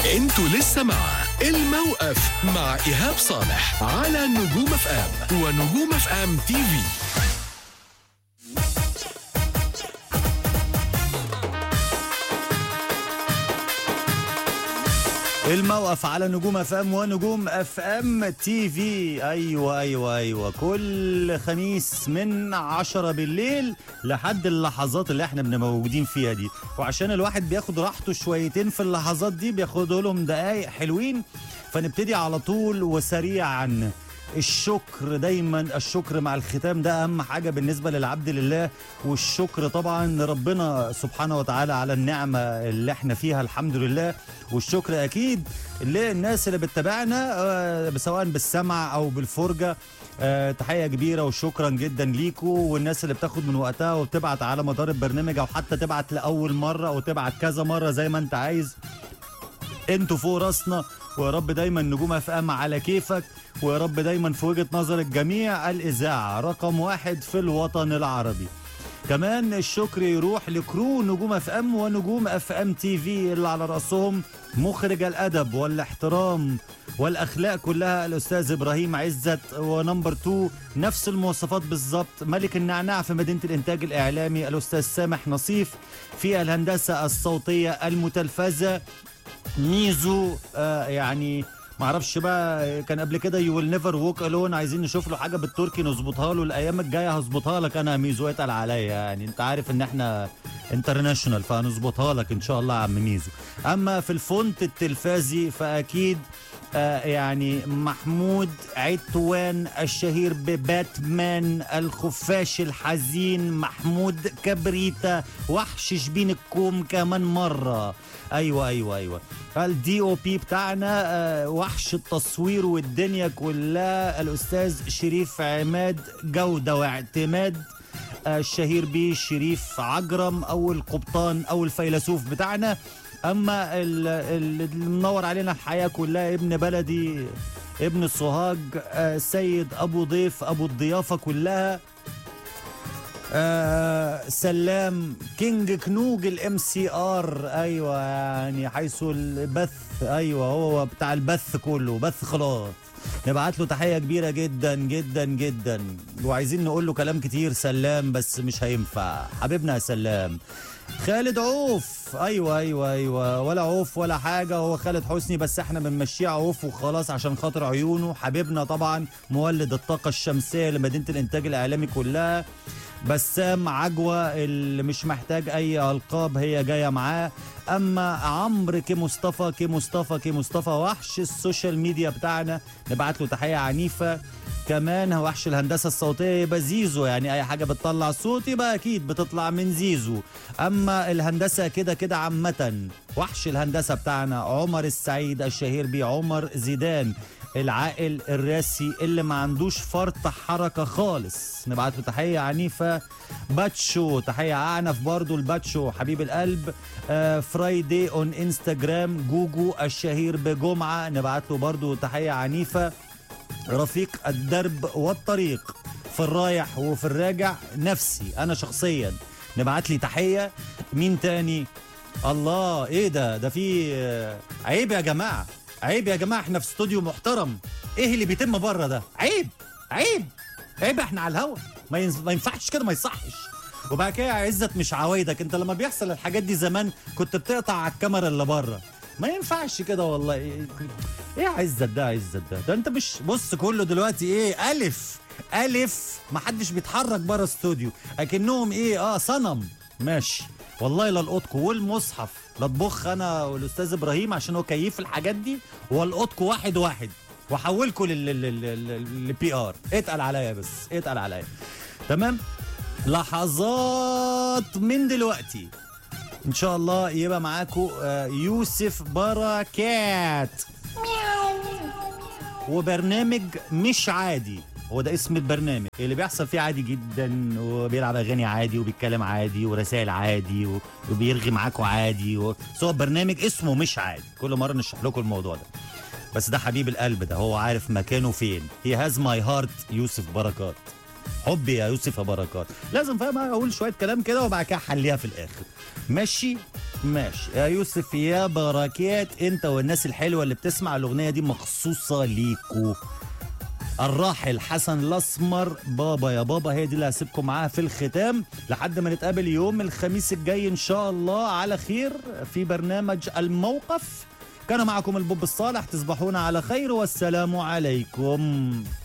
انتوا لسه مع الموقف مع ايهاب صالح على نجوم اف ام ونجوم اف ام تي في الموقف على نجوم اف ام ونجوم اف ام تي في ايوه ايوه ايوه كل خميس من عشرة بالليل لحد اللحظات اللي احنا بنبقى موجودين فيها دي وعشان الواحد بياخد راحته شويتين في اللحظات دي بياخد لهم دقايق حلوين فنبتدي على طول وسريعا الشكر دايما الشكر مع الختام ده اهم حاجه بالنسبه للعبد لله والشكر طبعا لربنا سبحانه وتعالى على النعمه اللي احنا فيها الحمد لله والشكر اكيد للناس اللي بتتابعنا آه، سواء بالسمع او بالفرجه آه، تحيه كبيره وشكرا جدا ليكوا والناس اللي بتاخد من وقتها وبتبعت على مدار البرنامج او حتى تبعت لاول مره او تبعت كذا مره زي ما انت عايز انتوا فوق راسنا ويا رب دايما نجوم اف ام على كيفك ويا رب دايما في وجهه نظر الجميع الاذاعه رقم واحد في الوطن العربي كمان الشكر يروح لكرو نجوم اف ام ونجوم اف ام تي في اللي على راسهم مخرج الادب والاحترام والاخلاق كلها الاستاذ ابراهيم عزت ونمبر 2 نفس المواصفات بالظبط ملك النعناع في مدينه الانتاج الاعلامي الاستاذ سامح نصيف في الهندسه الصوتيه المتلفزه ميزو آه يعني ما اعرفش بقى كان قبل كده يو ويل نيفر ووك الون عايزين نشوف له حاجه بالتركي نظبطها له الايام الجايه هظبطها لك انا يا ميزو اتقل عليا يعني انت عارف ان احنا انترناشونال فهنظبطها لك ان شاء الله يا عم ميزو اما في الفونت التلفازي فاكيد آه يعني محمود عتوان الشهير بباتمان الخفاش الحزين محمود كبريتا وحش شبين الكوم كمان مرة ايوه ايوه ايوه الدي او بي بتاعنا آه وحش التصوير والدنيا كلها الاستاذ شريف عماد جودة واعتماد آه الشهير بيه شريف عجرم او القبطان او الفيلسوف بتاعنا اما ال- ال- اللي منور علينا الحياه كلها ابن بلدي ابن السوهاج آه، سيد ابو ضيف ابو الضيافه كلها آه سلام كينج كنوج الام سي ار ايوه يعني حيث البث ايوه هو بتاع البث كله بث خلاص نبعت له تحيه كبيره جدا جدا جدا وعايزين نقول له كلام كتير سلام بس مش هينفع حبيبنا يا سلام خالد عوف ايوه ايوه ايوه ولا عوف ولا حاجه هو خالد حسني بس احنا بنمشيه عوف وخلاص عشان خاطر عيونه حبيبنا طبعا مولد الطاقه الشمسيه لمدينه الانتاج الاعلامي كلها بسام عجوة اللي مش محتاج اي القاب هي جايه معاه اما عمرو كي مصطفى كي مصطفى كي مصطفى وحش السوشيال ميديا بتاعنا نبعت له تحيه عنيفه كمان وحش الهندسه الصوتيه يبقى زيزو يعني اي حاجه بتطلع صوت يبقى اكيد بتطلع من زيزو اما الهندسه كده كده عامه وحش الهندسه بتاعنا عمر السعيد الشهير بيه عمر زيدان العاقل الراسي اللي ما عندوش فرط حركه خالص نبعت له تحيه عنيفه باتشو تحيه اعنف برضو الباتشو حبيب القلب آه فرايدي اون انستجرام جوجو الشهير بجمعه نبعت له برضو تحيه عنيفه رفيق الدرب والطريق في الرايح وفي الراجع نفسي انا شخصيا نبعت لي تحيه مين تاني الله ايه ده ده في آه، عيب يا جماعه عيب يا جماعه احنا في استوديو محترم ايه اللي بيتم بره ده عيب عيب عيب احنا على الهوا ما, ينز... ما ينفعش كده ما يصحش وبعد كده يا عزت مش عوايدك انت لما بيحصل الحاجات دي زمان كنت بتقطع على الكاميرا اللي بره ما ينفعش كده والله ايه إيه عزت ده عزت ده ده انت مش بص كله دلوقتي ايه الف الف ما حدش بيتحرك بره استوديو اكنهم ايه اه صنم ماشي والله لا القطكم والمصحف لا اطبخ انا والاستاذ ابراهيم عشان هو كيف الحاجات دي والقطكم واحد واحد واحولكم للبي ار اتقل عليا بس اتقل عليا تمام لحظات من دلوقتي ان شاء الله يبقى معاكم آه، يوسف بركات وبرنامج مش عادي هو ده اسم البرنامج اللي بيحصل فيه عادي جدا وبيلعب اغاني عادي وبيتكلم عادي ورسائل عادي و- وبيرغي معاكم عادي و... بس هو برنامج اسمه مش عادي كل مره نشرح لكم الموضوع ده بس ده حبيب القلب ده هو عارف مكانه فين هي هاز ماي هارت يوسف بركات حبي يا يوسف يا بركات لازم فاهم اقول شويه كلام كده وبعد كده احليها في الاخر ماشي ماشي يا يوسف يا بركات انت والناس الحلوه اللي بتسمع الاغنيه دي مخصوصه ليكوا الراحل حسن الاسمر بابا يا بابا هي دي اللي هسيبكم معاها في الختام لحد ما نتقابل يوم الخميس الجاي ان شاء الله على خير في برنامج الموقف كان معكم البوب الصالح تصبحون على خير والسلام عليكم